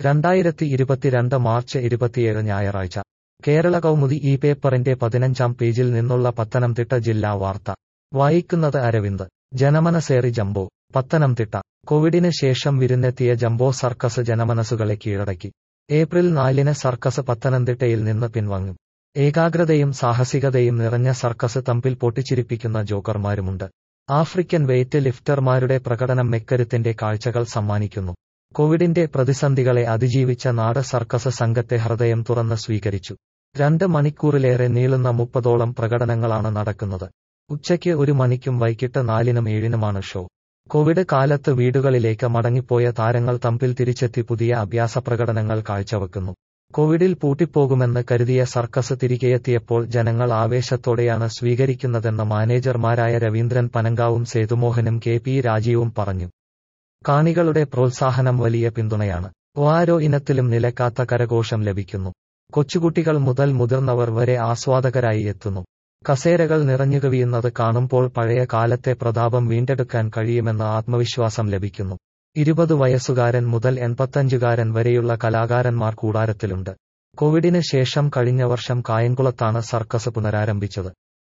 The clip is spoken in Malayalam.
രണ്ടായിരത്തി ഇരുപത്തിരണ്ട് മാർച്ച് ഇരുപത്തിയേഴ് ഞായറാഴ്ച കേരള കൗമുദി ഈ പേപ്പറിന്റെ പതിനഞ്ചാം പേജിൽ നിന്നുള്ള പത്തനംതിട്ട ജില്ലാ വാർത്ത വായിക്കുന്നത് അരവിന്ദ് ജനമനസേറി ജംബോ പത്തനംതിട്ട കോവിഡിന് ശേഷം വിരുന്നെത്തിയ ജംബോ സർക്കസ് ജനമനസ്സുകളെ കീഴടക്കി ഏപ്രിൽ നാലിന് സർക്കസ് പത്തനംതിട്ടയിൽ നിന്ന് പിൻവാങ്ങും ഏകാഗ്രതയും സാഹസികതയും നിറഞ്ഞ സർക്കസ് തമ്പിൽ പൊട്ടിച്ചിരിപ്പിക്കുന്ന ജോക്കർമാരുമുണ്ട് ആഫ്രിക്കൻ വെയ്റ്റ് ലിഫ്റ്റർമാരുടെ പ്രകടനം മെക്കരുത്തിന്റെ കാഴ്ചകൾ സമ്മാനിക്കുന്നു കോവിഡിന്റെ പ്രതിസന്ധികളെ അതിജീവിച്ച നാട് സർക്കസ് സംഘത്തെ ഹൃദയം തുറന്ന് സ്വീകരിച്ചു രണ്ട് മണിക്കൂറിലേറെ നീളുന്ന മുപ്പതോളം പ്രകടനങ്ങളാണ് നടക്കുന്നത് ഉച്ചയ്ക്ക് ഒരു മണിക്കും വൈകിട്ട് നാലിനും ഏഴിനുമാണ് ഷോ കോവിഡ് കാലത്ത് വീടുകളിലേക്ക് മടങ്ങിപ്പോയ താരങ്ങൾ തമ്മിൽ തിരിച്ചെത്തി പുതിയ അഭ്യാസ പ്രകടനങ്ങൾ കാഴ്ചവെക്കുന്നു കോവിഡിൽ പൂട്ടിപ്പോകുമെന്ന് കരുതിയ സർക്കസ് തിരികെയെത്തിയപ്പോൾ ജനങ്ങൾ ആവേശത്തോടെയാണ് സ്വീകരിക്കുന്നതെന്ന് മാനേജർമാരായ രവീന്ദ്രൻ പനങ്കാവും സേതുമോഹനും കെ പി രാജീവും പറഞ്ഞു കാണികളുടെ പ്രോത്സാഹനം വലിയ പിന്തുണയാണ് ഓരോ ഇനത്തിലും നിലക്കാത്ത കരഘോഷം ലഭിക്കുന്നു കൊച്ചുകുട്ടികൾ മുതൽ മുതിർന്നവർ വരെ ആസ്വാദകരായി എത്തുന്നു കസേരകൾ നിറഞ്ഞുകവിയുന്നത് കാണുമ്പോൾ പഴയ കാലത്തെ പ്രതാപം വീണ്ടെടുക്കാൻ കഴിയുമെന്ന ആത്മവിശ്വാസം ലഭിക്കുന്നു ഇരുപത് വയസ്സുകാരൻ മുതൽ എൺപത്തഞ്ചുകാരൻ വരെയുള്ള കലാകാരന്മാർ കൂടാരത്തിലുണ്ട് കോവിഡിന് ശേഷം കഴിഞ്ഞ വർഷം കായംകുളത്താണ് സർക്കസ് പുനരാരംഭിച്ചത്